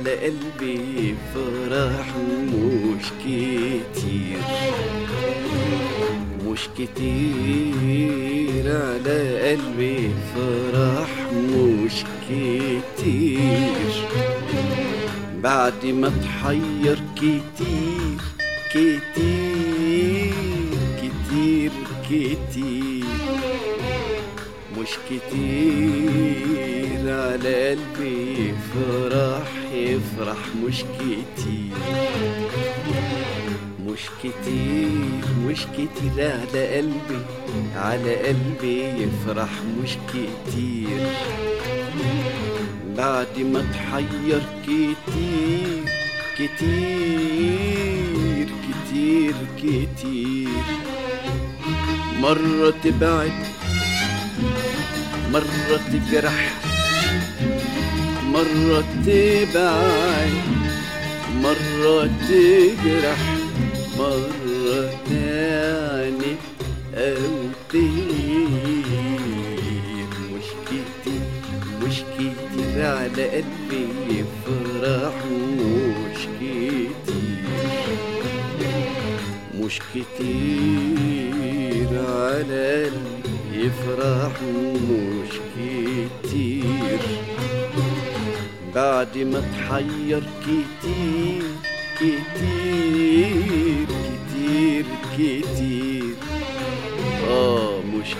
على قلبي فرح مش كتير مش كتير على قلبي فرح مش كتير بعد ما اتحير كتير كتير كتير كتير مش كتير على قلبي فرح يفرح مش كتير مش كتير مش كتير على قلبي على قلبي يفرح مش كتير بعد ما اتحير كتير كتير كتير كتير مرة تبعد مرة تجرح مرة تبعد مرة تجرح مرة تعني أو تهير مش كتير مش كتير على قلبي يفرح مش كتير مش كتير على قلبي يفرح مش كتير بعد ما اتحير كتير كتير كتير كتير اه مش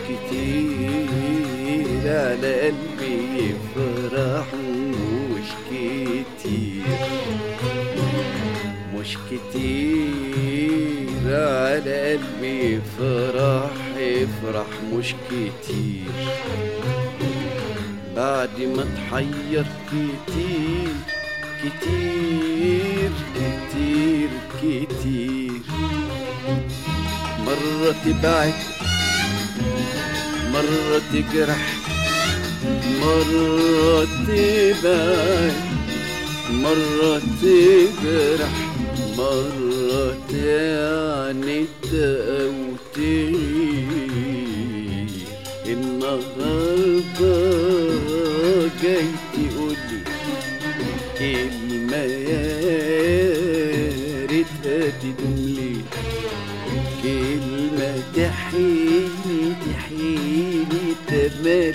كتير على قلبي يفرح مش كتير مش كتير على قلبي يفرح يفرح مش كتير بعد ما اتحير كتير كتير كتير كتير مرة تبعد مرة تجرح مرة تبعد مرة تجرح مرة تعني تقوتي النهاردة جاي تقولي كلمة يا ريتها تدوملي كلمة تحيني تحيني تملي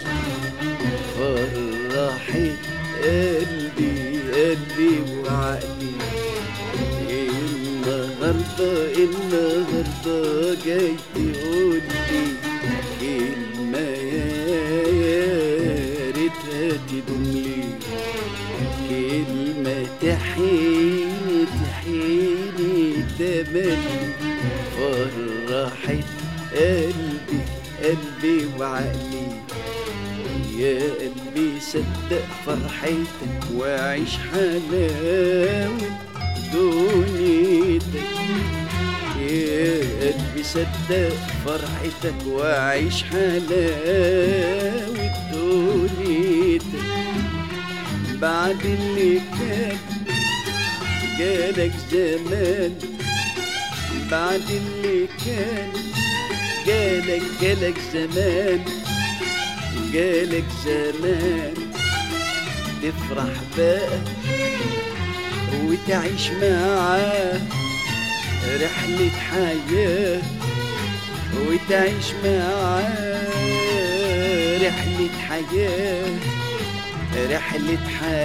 فرحت قلبي قلبي وعقلي النهاردة النهاردة جاي تقولي كلمة يا ريتها تدوملي كلمة تحيني تحيني تملي فرحت قلبي قلبي وعقلي يا قلبي صدق فرحتك وعيش حلاوة دنيتك يا قلبي صدق فرحتك وعيش حلاوة دنيتك بعد اللي كان جالك زمان بعد اللي كان جالك جالك زمان جالك زمان تفرح بقى وتعيش معاه رحلة حياة وتعيش معاه رحلة حياة رحلة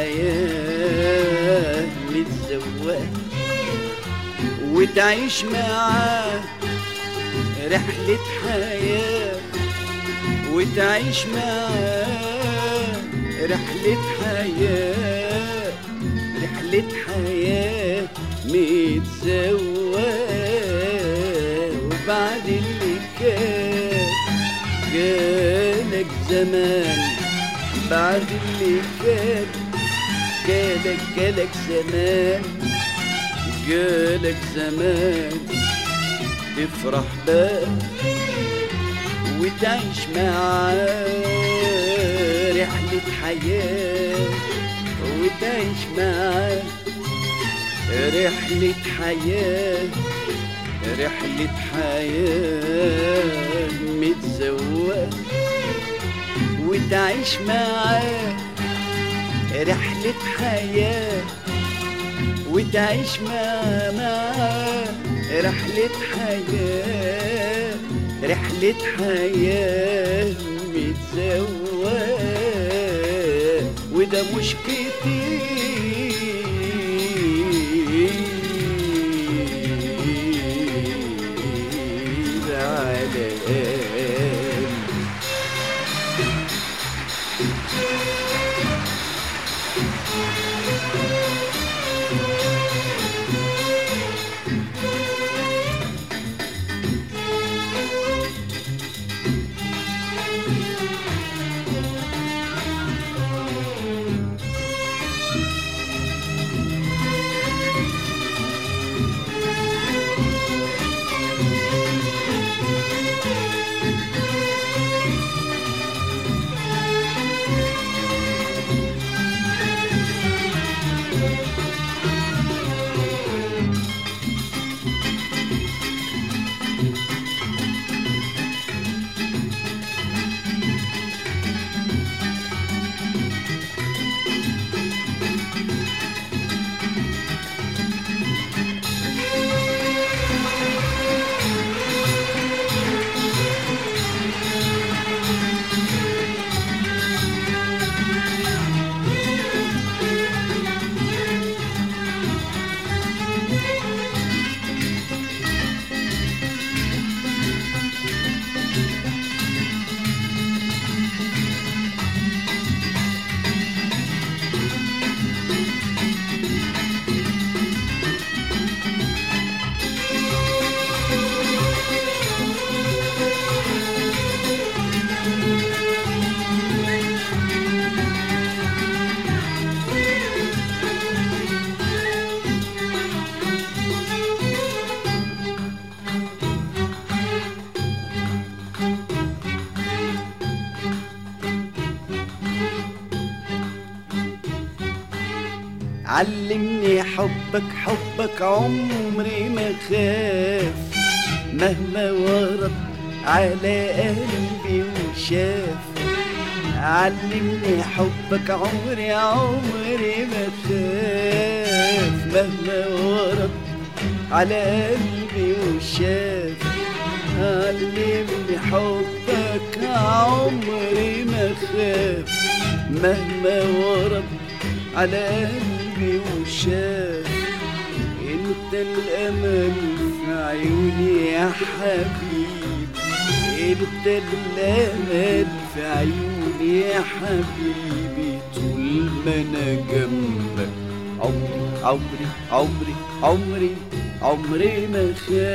حياة متزوقة وتعيش معاه رحلة حياة وتعيش معاه رحلة حياة رحلة حياة متزوقة وبعد اللي كان جالك زمان بعد اللي كان جالك جالك زمان جالك زمان تفرح بقى وتعيش معاه رحلة حياة وتعيش معاه رحلة حياة رحلة حياة متزوقة وتعيش معاه رحلة حياة تعيش معاه معاه رحلة حياة رحلة حياة متزواه وده مش كتير على قلبي علمني حبك حبك عمري ما خاف مهما ورد على قلبي وشاف علمني حبك عمري عمري ما خاف مهما ورد على قلبي وشاف علمني حبك عمري ما خاف مهما ورد على قلبي وشاف انت الامل في عيوني يا حبيبي انت الامل في عيوني يا حبيبي طول ما انا جنبك عمري عمري عمري عمري عمري ما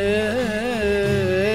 خاف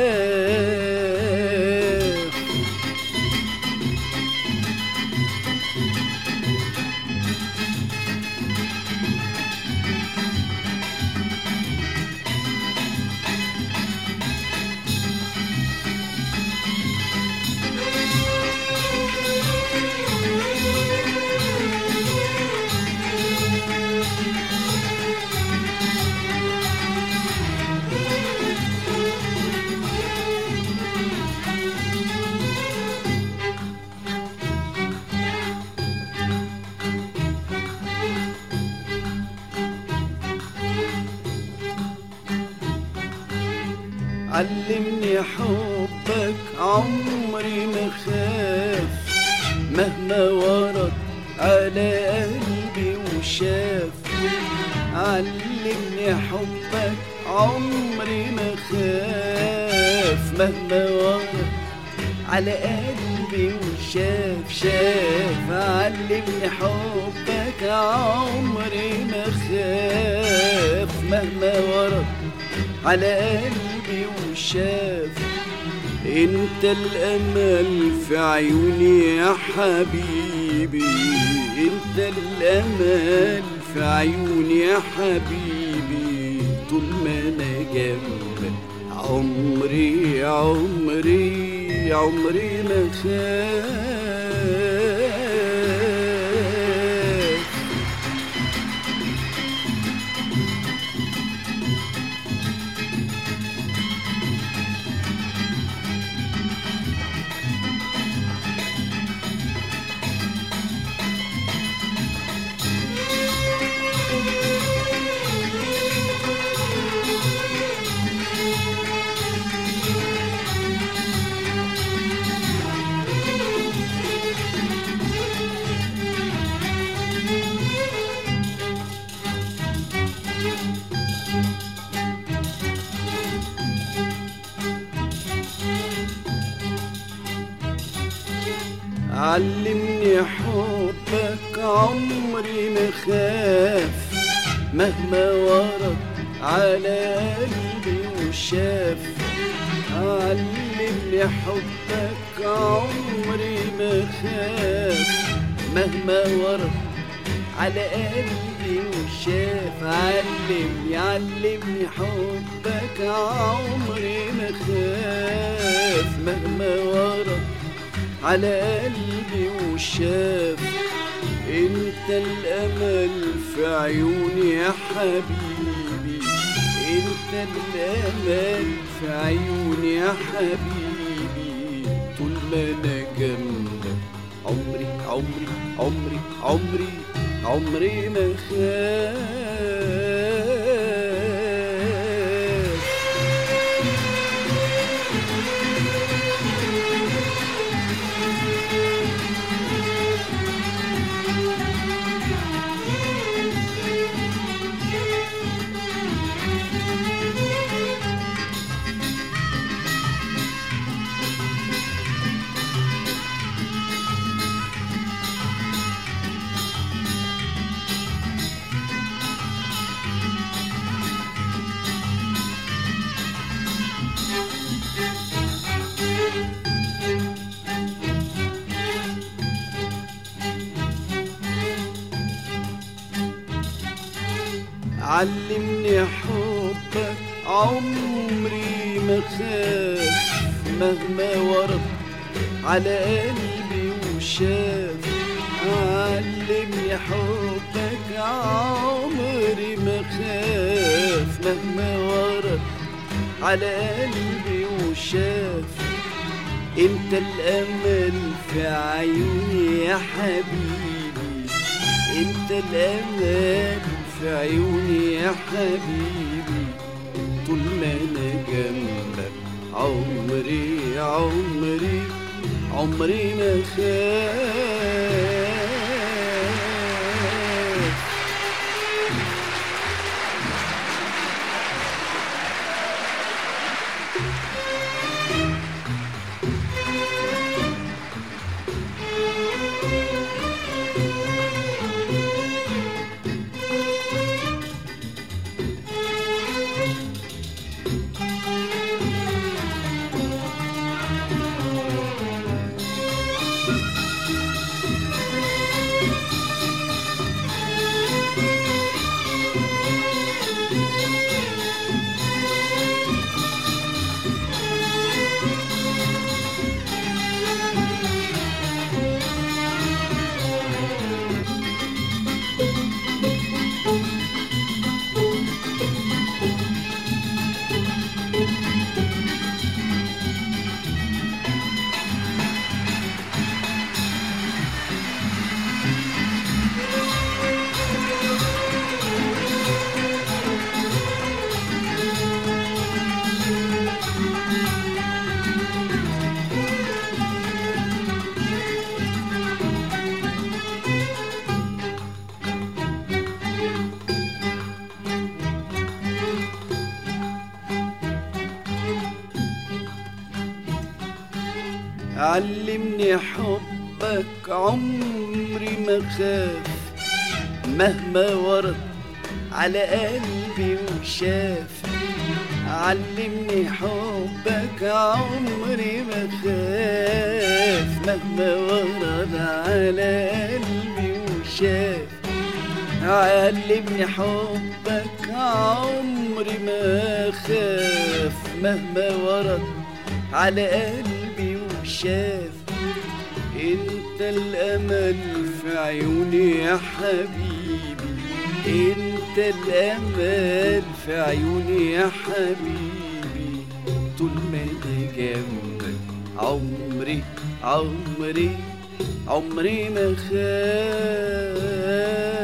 علمني حبك عمري ما خاف مهما ورد على قلبي وشاف علمني حبك عمري ما خاف مهما ورد على قلبي وشاف شاف علمني حبك عمري ما خاف مهما ورد على قلبي وشاف انت الامل في عيوني يا حبيبي انت الامل في عيوني يا حبيبي طول ما انا جنبك عمري عمري عمري ما خاف علمني حبك عمري ما خاف مهما ورد على قلبي وشاف علمني حبك عمري ما خاف مهما ورد على قلبي وشاف علمني علمني حبك عمري ما خاف مهما ورد على قلبي وشاف انت الامل في عيوني يا حبيبي انت الامل في عيوني يا حبيبي طول ما انا جنبك عمري عمري عمري عمري عمري ما خاف علمني حبك عمري ما خاف مهما ورد على قلبي وشاف علمني حبك عمري ما خاف مهما ورد على قلبي وشاف انت الامل في عيوني يا حبيبي انت الامل في عيوني يا حبيبي طول ما انا جنبك عمري عمري عمري ما خاف علمني حبك عمري ما خاف مهما ورد على قلبي وشاف علمني حبك عمري ما خاف مهما ورد على قلبي وشاف علمني حبك عمري ما خاف مهما ورد على قلبي وشاف انت الامل في عيوني يا حبيبي انت الامل في عيوني يا حبيبي طول ما انا جنبك عمري عمري عمري ما خاف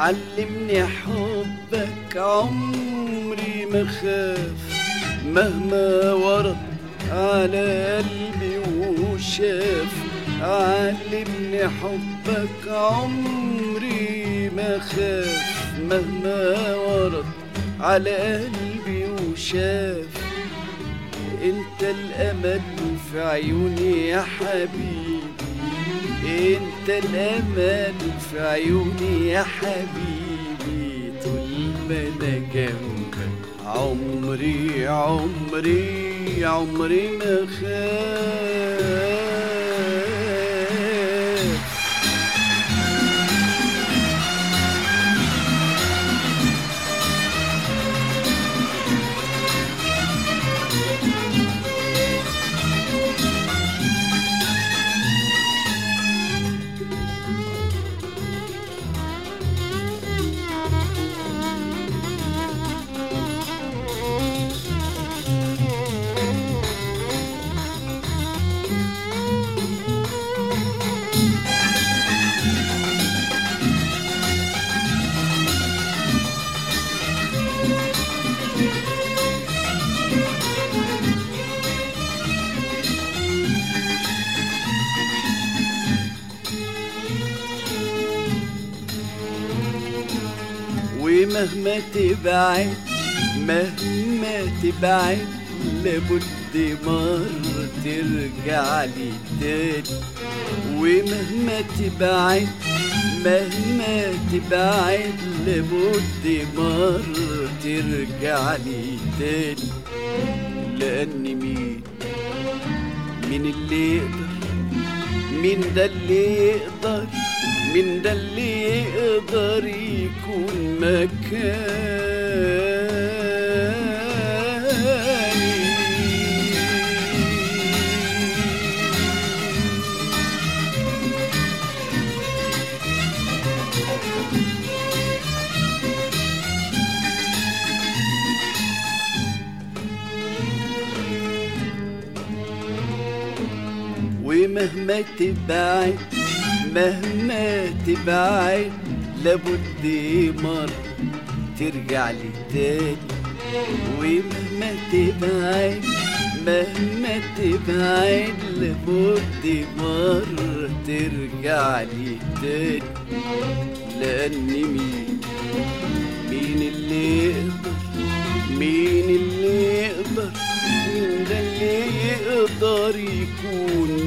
علمني حبك عمري ما خاف مهما ورد على قلبي وشاف علمني حبك عمري ما خاف مهما ورد على قلبي وشاف انت الامل في عيوني يا حبيبي انت الامل في عيوني يا حبيبي طول ما انا جنبك عمري عمري عمري ما خاف ومهما تبعد مهما تبعد لابد مرة ترجع لي تاني ومهما تبعد مهما تبعد لابد مرة ترجع لي تاني لأن مين مين اللي يقدر مين ده اللي يقدر مين ده اللي يقدر يكون مكاني ومهما تبعد مهما تبعد لابد مرة ترجع لي تاني ومهما تبعد مهما تبعد لابد مرة ترجع لي تاني لأن مين مين اللي يقدر مين اللي يقدر مين ده اللي يقدر يكون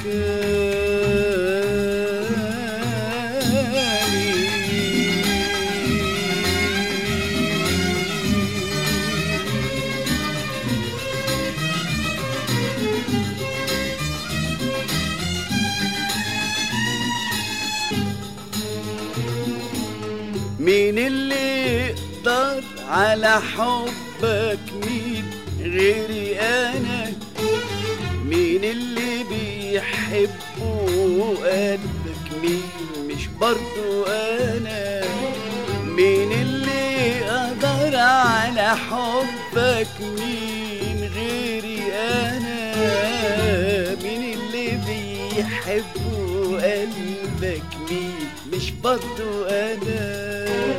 مكاني مين اللي يقدر على حبك مين غيري انا مين اللي بيحبه قلبك مين مش برضو انا مين اللي يقدر على حبك مين غيري انا مين اللي بيحبه قلبك مين مش برضو انا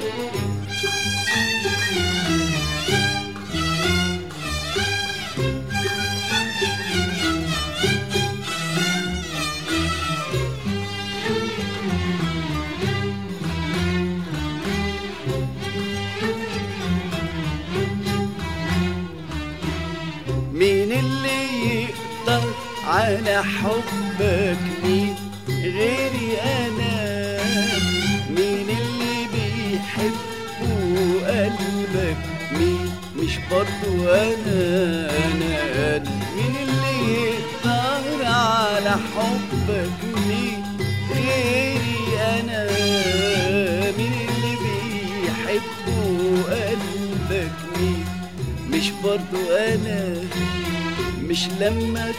مين اللي يقدر على حبك مين غيري انا مين اللي بيحبه قلبك مين مش برضو انا انا أنا. مين اللي يقدر على حبك مين غيري انا مين اللي بيحبه قلبك مين مش برضو انا مش لما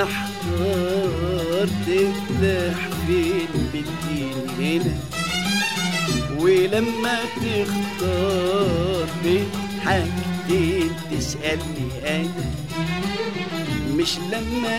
تحتار تفتح فين بالدين هنا ولما تختار بين حاجتين تسألني أنا مش لما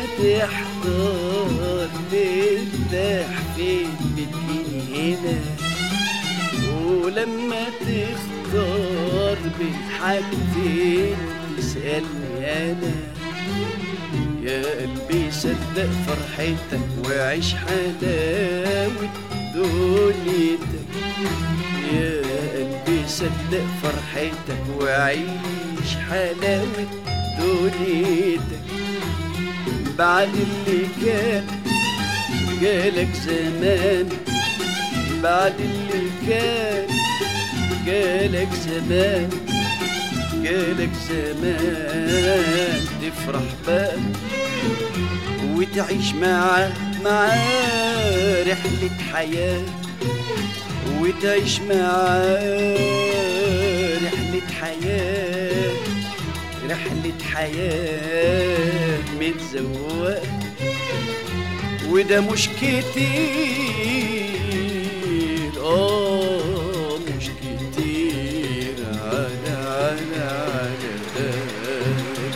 تحتار تفتح فين بالدين هنا ولما تختار بين حاجتين تسألني أنا يا قلبي صدق فرحتك وعيش حلاوة دنيتك يا قلبي صدق فرحتك وعيش حلاوة دنيتك بعد اللي كان جالك زمان بعد اللي كان جالك زمان جالك زمان تفرح بقى وتعيش معاه معاه رحلة حياة وتعيش معاه رحلة حياة رحلة حياة متزوقة وده مش كتير اه مش كتير على على على بالي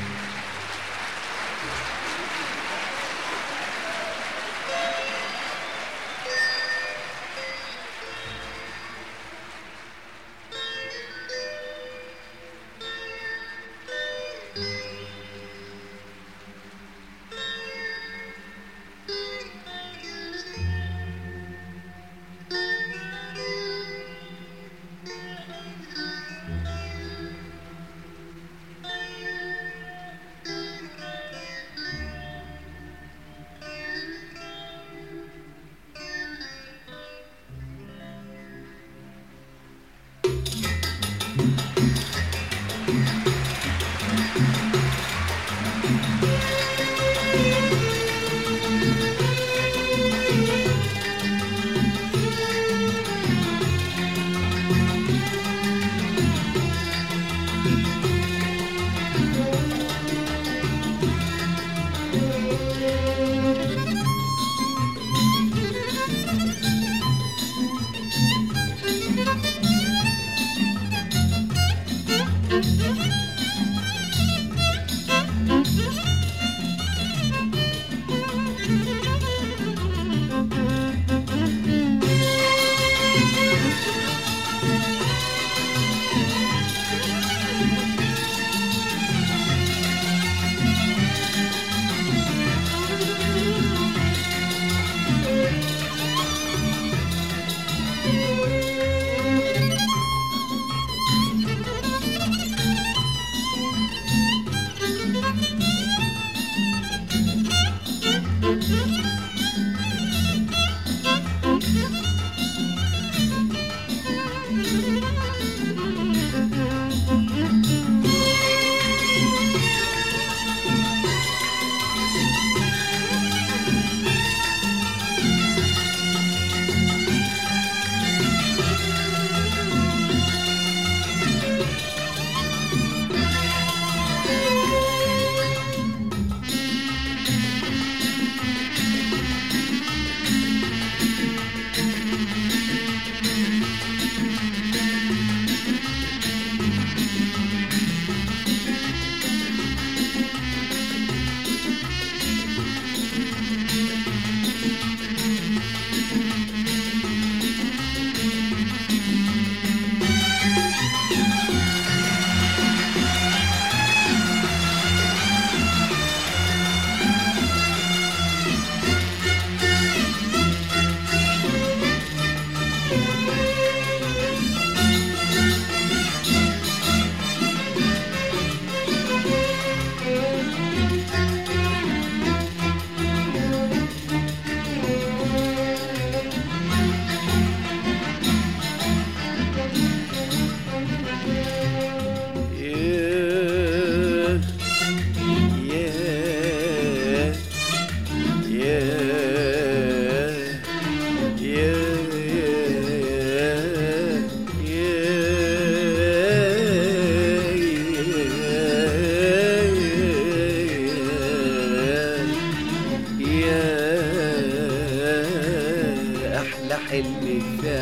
حلمك في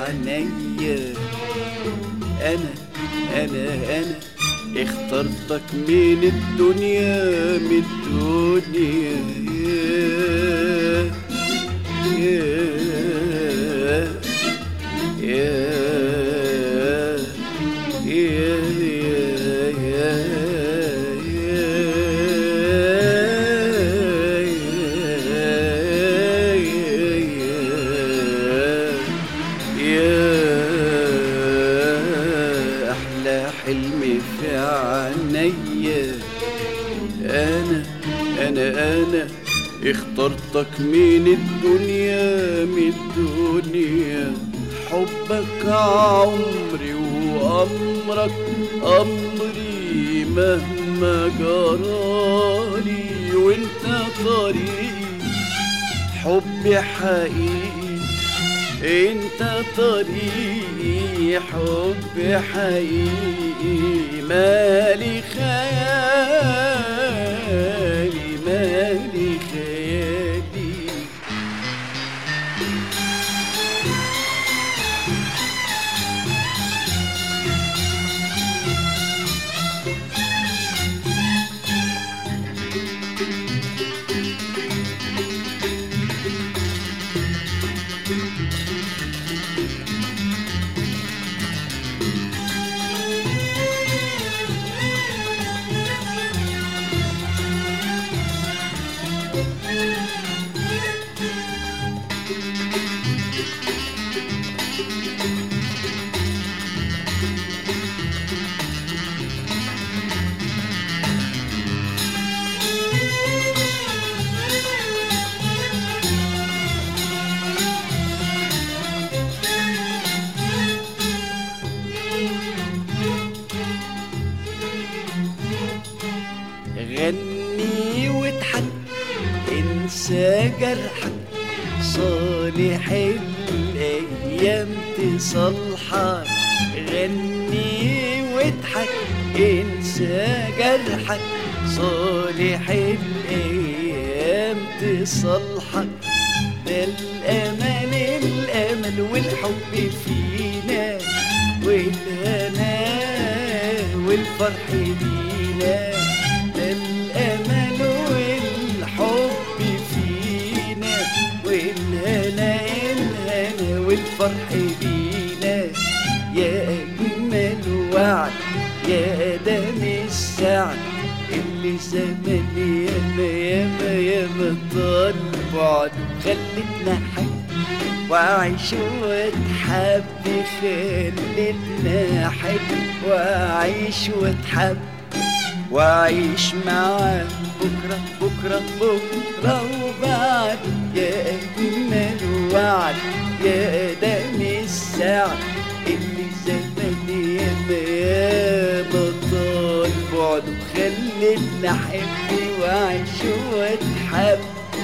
عينيا انا انا انا اخترتك من الدنيا من الدنيا يا يا يا عليا انا انا انا اخترتك من الدنيا من الدنيا حبك عمري وامرك امري مهما جرالي وانت طريقي حبي حقيقي انت طريقي حب حقيقي مالي خيالي مالي خيالي غني واضحك انسى جرحك صالح الايام تصلحك غني واضحك انسى جرحك صالح الايام تصلحك ده الامل الامل والحب فينا والهنا والفرح بينا ده الامل والحب فينا والهنا الهنا والفرح بينا يا اجمل وعد يا دم السعد اللي زمان ياما ياما ياما طال بعد خلتنا حب وأعيش واتحب خلتنا أحب وأعيش واتحب وأعيش معاك بكرة بكرة بكرة وبعد يا أجمل وعد يا دم السعد اللي زمان ياما ياما طال بعد وخلتنا أحب وأعيش واتحب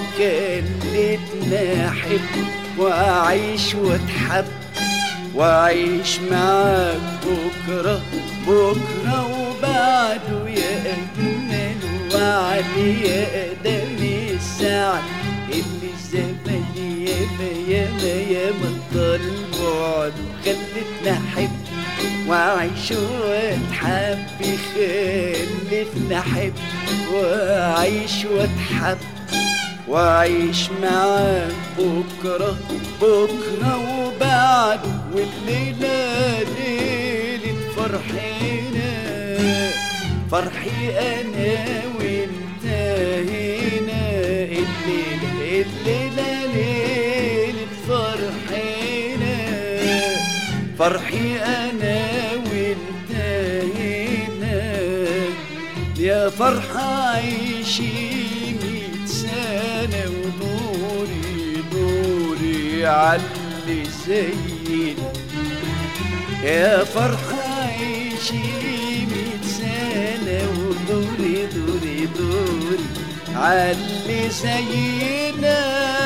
خلتنا أحب وأعيش وأتحب وأعيش معاك بكرة بكرة وبعده يا أجمل وعد يا دم السعد اللي زمان ياما ياما ياما طال بعد خلتنا أحب وأعيش وأتحب خلتنا أحب وأعيش وأتحب وأعيش معاك بكرة بكرة وبعد والليلة ليلة فرحنا فرحي أنا وأنت هنا الليلة الليلة ليلة فرحنا فرحي أنا وأنت هنا يا فرحة عيشي ميت سنة ودوري دوري عاللي زينا يا فرحة عيشي ميت سنة ودوري دوري دوري عاللي زينا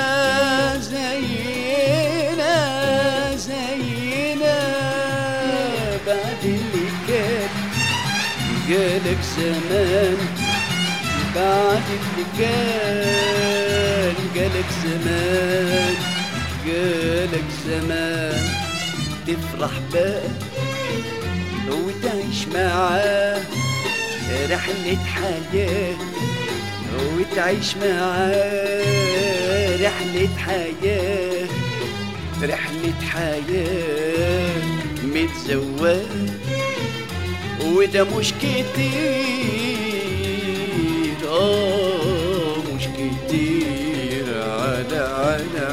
زينا زينا بعد اللي كان جالك زمان بعد اللي كان جالك زمان جالك زمان تفرح بقى وتعيش معاه رحلة حياة وتعيش معاه رحلة حياة رحلة حياة متزوج وده مش كتير اه مش كتير على على